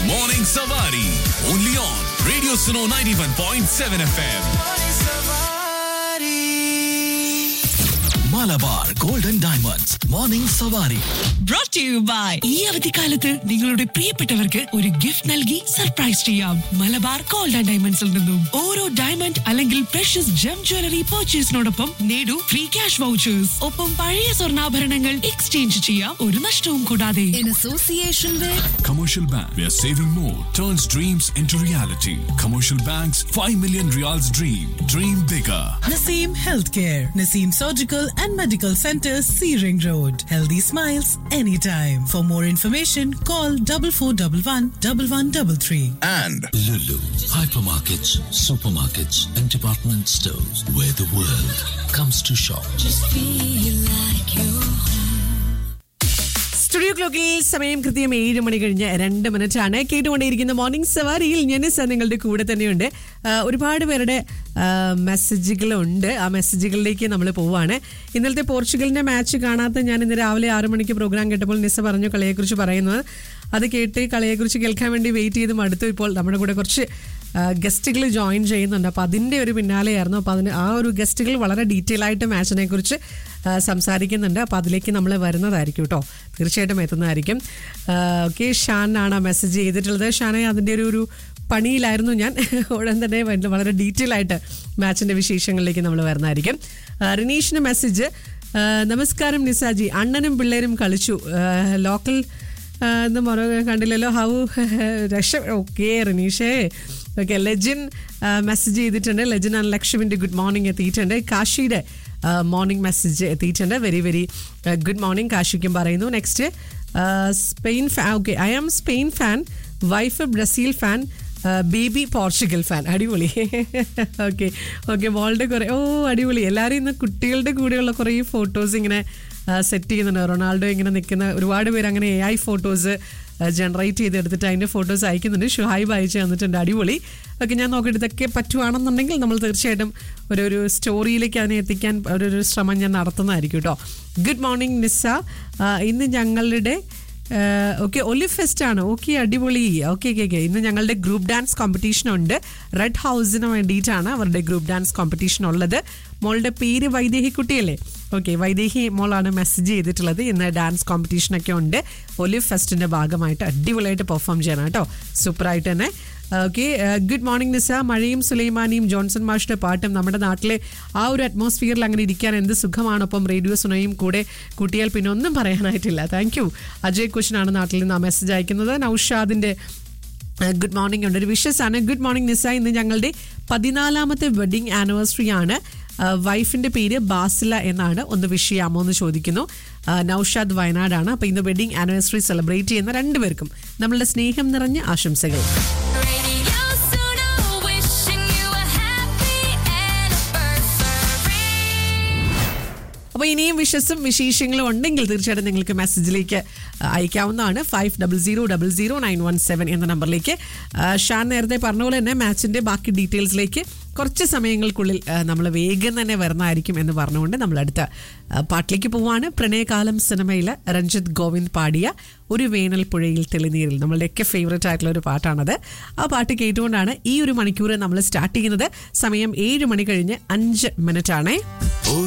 Morning Savari. Only on Radio Suno 91.7 FM. Malabar Golden Diamonds. Morning Savari. brought to you by ഈ അവധിക്കാലത്ത് നിങ്ങളുടെ പ്രിയപ്പെട്ടവർക്ക് ഒരു gift നൽകി സർപ്രൈസ് ചെയ്യാം മലബാർ ഗോൾഡ് ആൻഡ് ഡയമണ്ട്സിൽ നിന്നും ഓരോ ഡയമണ്ട് അല്ലെങ്കിൽ പ്രഷ്യസ് ജം ജ്വല്ലറി പർച്ചേസിനോടൊപ്പം നേടൂ ഫ്രീ ക്യാഷ് വൗച്ചേഴ്സ് ഒപ്പം പഴയ സ്വർണ്ണാഭരണങ്ങൾ എക്സ്ചേഞ്ച് ചെയ്യാം ഒരു നഷ്ടവും കൂടാതെ in association with Commercial Bank, where saving more turns dreams into reality. Commercial Bank's 5 million reals dream. Dream bigger. Naseem Healthcare, Naseem Surgical and Medical Center, Searing Road. Healthy smiles anytime. For more information, call double four double one double one double three. And Lulu, hypermarkets, supermarkets, and department stores where the world comes to shop. Studio ക്ലോക്കിൽ സമയം കൃത്യം ഏഴ് മണി കഴിഞ്ഞ് രണ്ട് minute ആണ് കേട്ടുകൊണ്ടേയിരിക്കുന്ന morning സവാരിയിൽ ഞാൻ നിങ്ങളുടെ കൂടെ തന്നെയുണ്ട് ആ, ഒരുപാട് പേരുടെ മെസ്സേജുകളുണ്ട് ആ മെസ്സേജുകളിലേക്ക് നമ്മൾ പോവാണ് ഇന്നലത്തെ പോർച്ചുഗലിന്റെ മാച്ച് കാണാത്ത ഞാൻ ഇന്ന് രാവിലെ ആറു മണിക്ക് പ്രോഗ്രാം കേട്ടപ്പോൾ നിസ്സ പറഞ്ഞു കളിയെക്കുറിച്ച് പറയുന്നത് അത് കേട്ട് കളിയെക്കുറിച്ച് കേൾക്കാൻ വേണ്ടി വെയിറ്റ് ചെയ്ത് മടുത്തു ഇപ്പോൾ നമ്മുടെ കൂടെ കുറച്ച് ഗസ്റ്റുകൾ ജോയിൻ ചെയ്യുന്നുണ്ട് അപ്പോൾ അതിൻ്റെ ഒരു പിന്നാലെയായിരുന്നു അപ്പോൾ അതിന് ആ ഒരു ഗസ്റ്റുകൾ വളരെ ഡീറ്റെയിൽ ആയിട്ട് മാച്ചിനെ കുറിച്ച് ആ, സംസാരിക്കുന്നുണ്ട് അപ്പോൾ അതിലേക്ക് നമ്മൾ വരുന്നതായിരിക്കും കേട്ടോ തീർച്ചയായിട്ടും എത്തുന്നതായിരിക്കും ഓക്കെ ഷാൻ ആണ് മെസ്സേജ് ചെയ്തിട്ടുള്ളത് ഷാനെ അതിൻ്റെ ഒരു ഒരു പണിയിലായിരുന്നു ഞാൻ ഉടൻ തന്നെ വല്ല- വളരെ ഡീറ്റെയിൽ ആയിട്ട് മാച്ചിൻ്റെ വിശേഷങ്ങളിലേക്ക് നമ്മൾ വരുന്നതായിരിക്കും ആ, റിനീഷിന് മെസ്സേജ് ആ, നമസ്കാരം നിസാജി അണ്ണനും പിള്ളേരും കളിച്ചു ലോക്കൽ എന്ന് മറ കണ്ടില്ലല്ലോ ഹൗ രക്ഷ ഓക്കെ റിനീഷേ ഓക്കെ ലെജിൻ മെസ്സേജ് ചെയ്തിട്ടുണ്ട് ലെജിൻ ആൻഡ് ലക്ഷ്മിൻ്റെ ഗുഡ് മോർണിംഗ് എത്തിയിട്ടുണ്ട് കാശിയുടെ മോർണിംഗ് മെസ്സേജ് എത്തിയിട്ടുണ്ട് വെരി വെരി ഗുഡ് മോർണിംഗ് കാശിക്കും പറയുന്നു next Spain fan okay I am Spain fan wife Brazil fan baby Portugal fan അടിപൊളി ഓക്കെ മോളുടെ കുറേ ഓ അടിപൊളി എല്ലാവരും ഇന്ന് കുട്ടികളുടെ കൂടെയുള്ള കുറേ ഫോട്ടോസ് ഇങ്ങനെ സെറ്റ് ചെയ്യുന്നുണ്ട് റൊണാൾഡോ ഇങ്ങനെ നിൽക്കുന്ന ഒരുപാട് പേര് അങ്ങനെ എ ഐ ഫോട്ടോസ് ജനറേറ്റ് ചെയ്തെടുത്തിട്ട് അതിൻ്റെ ഫോട്ടോസ് അയക്കുന്നുണ്ട് ഷുഹൈബ് അയച്ചു തന്നിട്ടുണ്ട് അടിപൊളി ഓക്കെ ഞാൻ നോക്കിയിട്ട് ഇതൊക്കെ പറ്റുവാണെന്നുണ്ടെങ്കിൽ നമ്മൾ തീർച്ചയായിട്ടും ഒരു ഒരു സ്റ്റോറിയിലേക്ക് അതിനെ എത്തിക്കാൻ ഒരു ഒരു ശ്രമം ഞാൻ നടത്തുന്നതായിരിക്കും കേട്ടോ ഗുഡ് മോർണിംഗ് നിസ്സ ആ, ഇന്ന് ഞങ്ങളുടെ ഓക്കെ ഒലിവ് ഫെസ്റ്റ് ആണ് ഓക്കെ അടിപൊളി ഓക്കെ ഓക്കെ ഓക്കെ ഇന്ന് ഞങ്ങളുടെ ഗ്രൂപ്പ് ഡാൻസ് കോമ്പറ്റീഷൻ ഉണ്ട് റെഡ് ഹൗസിന് വേണ്ടിയിട്ടാണ് അവരുടെ ഗ്രൂപ്പ് ഡാൻസ് കോമ്പറ്റീഷൻ ഉള്ളത് മോളുടെ പേര് വൈദേഹി കുട്ടിയല്ലേ ഓക്കെ വൈദേഹി മോളാണ് മെസ്സേജ് ചെയ്തിട്ടുള്ളത് ഇന്ന് ഡാൻസ് കോമ്പറ്റീഷനൊക്കെ ഉണ്ട് ഒലിവ് ഫെസ്റ്റിന്റെ ഭാഗമായിട്ട് അടിപൊളിയായിട്ട് പെർഫോം ചെയ്യണം കേട്ടോ സൂപ്പറായിട്ട് തന്നെ ഓക്കെ ഗുഡ് മോർണിംഗ് നിസ മഴയും സുലൈമാനിയും ജോൺസൺ മാഷിന്റെ പാട്ടും നമ്മുടെ നാട്ടിലെ ആ ഒരു അറ്റ്മോസ്ഫിയറിൽ അങ്ങനെ ഇരിക്കാൻ എന്ത് സുഖമാണ് ഒപ്പം റേഡിയോ സുനയും കൂടെ കൂട്ടിയാൽ പിന്നെ ഒന്നും പറയാനായിട്ടില്ല താങ്ക് യു അജയ് കുഷനാണ് നാട്ടിൽ നിന്ന് ആ മെസ്സേജ് അയക്കുന്നത് നൌഷാദിന്റെ ഗുഡ് മോർണിംഗ് ഉണ്ട് ഒരു വിഷസ് ആണ് ഗുഡ് മോർണിംഗ് നിസ ഇന്ന് ഞങ്ങളുടെ പതിനാലാമത്തെ വെഡിങ് ആനിവേഴ്സറി ആണ് വൈഫിന്റെ പേര് ബാസില എന്നാണ് ഒന്ന് വിഷ് ചെയ്യാമോ എന്ന് ചോദിക്കുന്നു ആ, നൌഷാദ് വയനാടാണ് അപ്പൊ ഇന്ന് വെഡിങ് ആനിവേഴ്സറി സെലിബ്രേറ്റ് ചെയ്യുന്ന രണ്ടുപേർക്കും നമ്മളുടെ സ്നേഹം നിറഞ്ഞ ആശംസകൾ Radio Suno, wishing you a happy anniversary. അപ്പോൾ ഇനിയും വിഷസും വിശേഷങ്ങളും ഉണ്ടെങ്കിൽ തീർച്ചയായിട്ടും നിങ്ങൾക്ക് മെസ്സേജിലേക്ക് അയക്കാവുന്നതാണ് five double zero double zero nine one seven എന്ന നമ്പറിലേക്ക് ആ, ഷാൻ നേരത്തെ പറഞ്ഞ പോലെ തന്നെ മാച്ചിന്റെ ബാക്കി ഡീറ്റെയിൽസിലേക്ക് കുറച്ച് സമയങ്ങൾക്കുള്ളിൽ നമ്മൾ വേഗം തന്നെ വരുന്നതായിരിക്കും എന്ന് പറഞ്ഞുകൊണ്ട് നമ്മൾ അടുത്ത ആ, പാട്ടിലേക്ക് പോവാണ് പ്രണയകാലം സിനിമയിൽ രഞ്ജിത്ത് ഗോവിന്ദ് പാടിയ ഒരു വേനൽ പുഴയിൽ തെളിനീരിൽ നമ്മളുടെയൊക്കെ ഫേവറേറ്റ് ആയിട്ടുള്ള ഒരു പാട്ടാണത് ആ പാട്ട് കേട്ടുകൊണ്ടാണ് ഈ ഒരു മണിക്കൂർ നമ്മൾ സ്റ്റാർട്ട് ചെയ്യുന്നത് സമയം ഏഴ് മണി കഴിഞ്ഞ് അഞ്ച് മിനിറ്റ് ആണേ